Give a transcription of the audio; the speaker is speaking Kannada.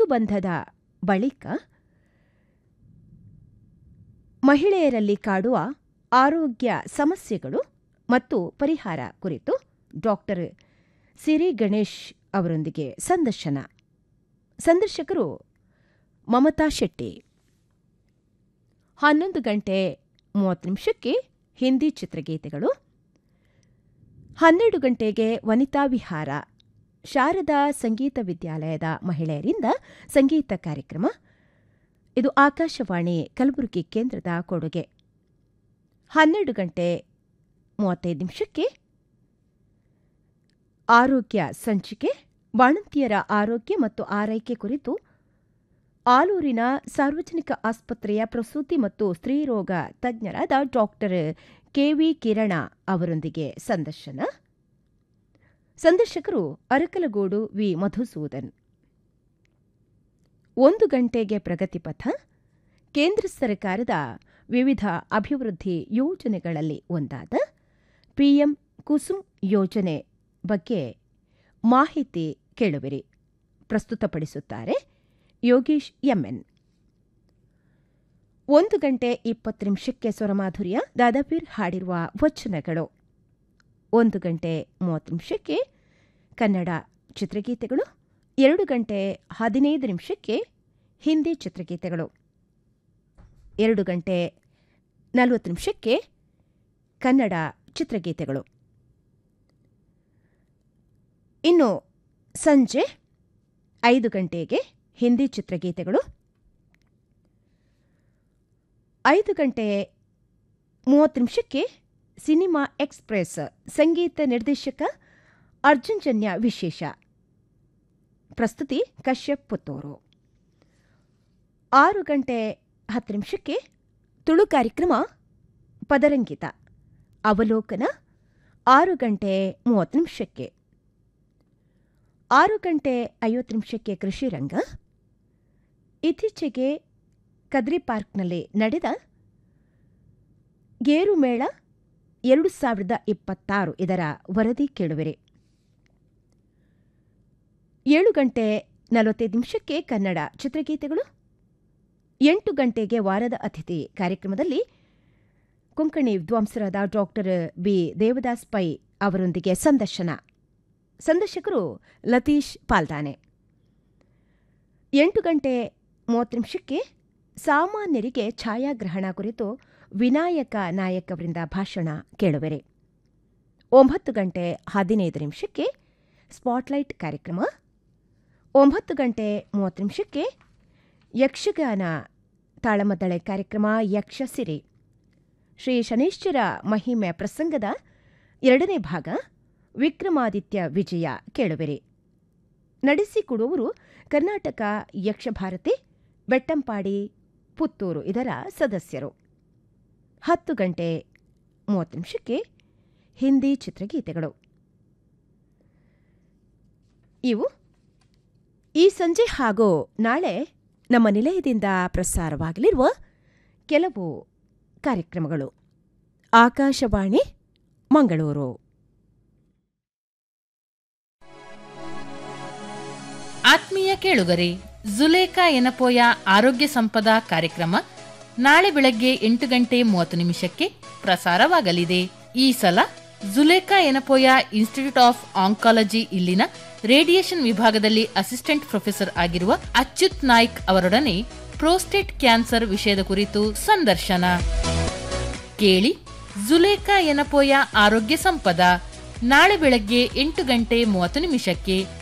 ಋತುಬಂಧದ ಬಳಿಕ ಮಹಿಳೆಯರಲ್ಲಿ ಕಾಡುವ ಆರೋಗ್ಯ ಸಮಸ್ಯೆಗಳು ಮತ್ತು ಪರಿಹಾರ ಕುರಿತು ಡಾಕ್ಟರ್ ಸಿರಿ ಗಣೇಶ್ ಅವರೊಂದಿಗೆ ಸಂದರ್ಶನ ಸಂದರ್ಶಕರು ಮಮತಾ ಶೆಟ್ಟಿ ಹನ್ನೊಂದು ಗಂಟೆ ಮೂವತ್ತು ನಿಮಿಷಕ್ಕೆ ಹಿಂದಿ ಚಿತ್ರಗೀತೆಗಳು ಹನ್ನೆರಡು ಗಂಟೆಗೆ ವನಿತಾ ವಿಹಾರ ಶಾರದಾ ಸಂಗೀತ ವಿದ್ಯಾಲಯದ ಮಹಿಳೆಯರಿಂದ ಸಂಗೀತ ಕಾರ್ಯಕ್ರಮ ಇದು ಆಕಾಶವಾಣಿ ಕಲಬುರಗಿ ಕೇಂದ್ರದ ಕೊಡುಗೆ ಹನ್ನೆರಡು ಗಂಟೆ ಮೂವತ್ತೈದು ನಿಮಿಷಕ್ಕೆ ಆರೋಗ್ಯ ಸಂಚಿಕೆ ಬಾಣಂತಿಯರ ಆರೋಗ್ಯ ಮತ್ತು ಆರೈಕೆ ಕುರಿತು ಆಲೂರಿನ ಸಾರ್ವಜನಿಕ ಆಸ್ಪತ್ರೆಯ ಪ್ರಸೂತಿ ಮತ್ತು ಸ್ತ್ರೀರೋಗ ತಜ್ಞರಾದ ಡಾಕ್ಟರ್ ಕೆವಿ ಕಿರಣ ಅವರೊಂದಿಗೆ ಸಂದರ್ಶನ ಸಂದರ್ಶಕರು ಅರಕಲಗೂಡು ವಿ ಮಧುಸೂದನ್ ಒಂದು ಗಂಟೆಗೆ ಪ್ರಗತಿಪಥ ಕೇಂದ್ರ ಸರ್ಕಾರದ ವಿವಿಧ ಅಭಿವೃದ್ಧಿ ಯೋಜನೆಗಳಲ್ಲಿ ಒಂದಾದ ಪಿಎಂ ಕುಸುಮ್ ಯೋಜನೆ ಬಗ್ಗೆ ಮಾಹಿತಿ ಕೇಳುವಿರಿ ಪ್ರಸ್ತುತಪಡಿಸುತ್ತಾರೆ ಯೋಗೀಶ್ ಎಂಎನ್ ಒಂದು ಗಂಟೆ ಇಪ್ಪತ್ತು ನಿಮಿಷಕ್ಕೆ ಸ್ವರಮಾಧುರ್ಯ ದಾದಾಪೀರ್ ಹಾಡಿರುವ ವಚನಗಳು ಒಂದು ಗಂಟೆ ಮೂವತ್ತು ನಿಮಿಷಕ್ಕೆ ಕನ್ನಡ ಚಿತ್ರಗೀತೆಗಳು ಎರಡು ಗಂಟೆ ಹದಿನೈದು ನಿಮಿಷಕ್ಕೆ ಹಿಂದಿ ಚಿತ್ರಗೀತೆಗಳು ಎರಡು ಗಂಟೆ ನಲವತ್ತು ನಿಮಿಷಕ್ಕೆ ಕನ್ನಡ ಚಿತ್ರಗೀತೆಗಳು ಇನ್ನು ಸಂಜೆ ಐದು ಗಂಟೆಗೆ ಹಿಂದಿ ಚಿತ್ರಗೀತೆಗಳು ಐದು ಗಂಟೆ ಮೂವತ್ತು ನಿಮಿಷಕ್ಕೆ ಸಿನಿಮಾ ಎಕ್ಸ್ಪ್ರೆಸ್ ಸಂಗೀತ ನಿರ್ದೇಶಕ ಅರ್ಜುನ್ ಜನ್ಯ ವಿಶೇಷ ಪ್ರಸ್ತುತಿ ಕಶ್ಯಪ್ ಪುತ್ತೂರು ಆರು ಗಂಟೆ ಹತ್ತು ನಿಮಿಷಕ್ಕೆ ತುಳು ಕಾರ್ಯಕ್ರಮ ಪದರಂಗಿತ ಅವಲೋಕನ ಆರು ಗಂಟೆ ಮೂವತ್ತು ನಿಮಿಷಕ್ಕೆ ಆರು ಗಂಟೆ ಐವತ್ತು ನಿಮಿಷಕ್ಕೆ ಕೃಷಿ ರಂಗ ಇತ್ತೀಚೆಗೆ ಕದ್ರಿ ಪಾರ್ಕ್ನಲ್ಲಿ ನಡೆದ ಗೇರು ಮೇಳ ಎರಡು ಸಾವಿರದ ಇಪ್ಪತ್ತಾರು ಇದರ ವರದಿ ಕೇಳುವಿರಿ ಏಳು ಗಂಟೆ ನಲವತ್ತೈದು ನಿಮಿಷಕ್ಕೆ ಕನ್ನಡ ಚಿತ್ರಗೀತೆಗಳು ಎಂಟು ಗಂಟೆಗೆ ವಾರದ ಅತಿಥಿ ಕಾರ್ಯಕ್ರಮದಲ್ಲಿ ಕೊಂಕಣಿ ವಿದ್ವಾಂಸರಾದ ಡಾಕ್ಟರ್ ಬಿ ದೇವದಾಸ್ ಪೈ ಅವರೊಂದಿಗೆ ಸಂದರ್ಶನ ಸಂದರ್ಶಕರು ಲತೀಶ್ ಪಾಲ್ದಾನೆ ಎಂಟು ಗಂಟೆ ಮೂವತ್ತು ನಿಮಿಷಕ್ಕೆ ಸಾಮಾನ್ಯರಿಗೆ ಛಾಯಾಗ್ರಹಣ ಕುರಿತು ವಿನಾಯಕ ನಾಯಕ್ ಅವರಿಂದ ಭಾಷಣ ಕೇಳುವಿರಿ ಒಂಬತ್ತು ಗಂಟೆ ಹದಿನೈದು ನಿಮಿಷಕ್ಕೆ ಸ್ಪಾಟ್ಲೈಟ್ ಕಾರ್ಯಕ್ರಮ ಒಂಬತ್ತು ಗಂಟೆ ಮೂವತ್ತು ನಿಮಿಷಕ್ಕೆ ಯಕ್ಷಗಾನ ತಾಳಮದ್ದಳೆ ಕಾರ್ಯಕ್ರಮ ಯಕ್ಷಸಿರಿ ಶ್ರೀ ಶನೇಶ್ವರ ಮಹಿಮೆ ಪ್ರಸಂಗದ ಎರಡನೇ ಭಾಗ ವಿಕ್ರಮಾದಿತ್ಯ ವಿಜಯ ಕೇಳುವಿರಿ ನಡೆಸಿಕೊಡುವವರು ಕರ್ನಾಟಕ ಯಕ್ಷಭಾರತಿ ಬೆಟ್ಟಂಪಾಡಿ ಪುತ್ತೂರು ಇದರ ಸದಸ್ಯರು ಹತ್ತು ಗಂಟೆ ಮೂವತ್ತು ನಿಮಿಷಕ್ಕೆ ಹಿಂದಿ ಚಿತ್ರಗೀತೆಗಳು ಇವು ಈ ಸಂಜೆ ಹಾಗೂ ನಾಳೆ ನಮ್ಮ ನಿಲಯದಿಂದ ಪ್ರಸಾರವಾಗಲಿರುವ ಕೆಲವು ಕಾರ್ಯಕ್ರಮಗಳು ಆಕಾಶವಾಣಿ ಮಂಗಳೂರು ಆತ್ಮೀಯ ಕೇಳುಗರೆ ಜುಲೇಖಾ ಎನಪೋಯ ಆರೋಗ್ಯ ಸಂಪದ ಕಾರ್ಯಕ್ರಮ ನಾಳೆ ಬೆಳಗ್ಗೆ ಎಂಟು ಗಂಟೆ ಮೂವತ್ತು ನಿಮಿಷಕ್ಕೆ ಪ್ರಸಾರವಾಗಲಿದೆ ಈ ಸಲ Zuleikha Yenepoya institute of oncology ಇಲ್ಲಿನ ರೇಡಿಯೇಷನ್ ವಿಭಾಗದಲ್ಲಿ ಅಸಿಸ್ಟೆಂಟ್ ಪ್ರೊಫೆಸರ್ ಆಗಿರುವ ಅಚ್ಯುತ್ ನಾಯ್ಕ್ ಅವರೊಡನೆ ಪ್ರೋಸ್ಟೇಟ್ ಕ್ಯಾನ್ಸರ್ ವಿಷಯದ ಕುರಿತು ಸಂದರ್ಶನ ಕೇಳಿ ಜುಲೇಖಾ ಎನಪೋಯ ಆರೋಗ್ಯ ಸಂಪದ ನಾಳೆ ಬೆಳಗ್ಗೆ ಎಂಟು ಗಂಟೆ ಮೂವತ್ತು ನಿಮಿಷಕ್ಕೆ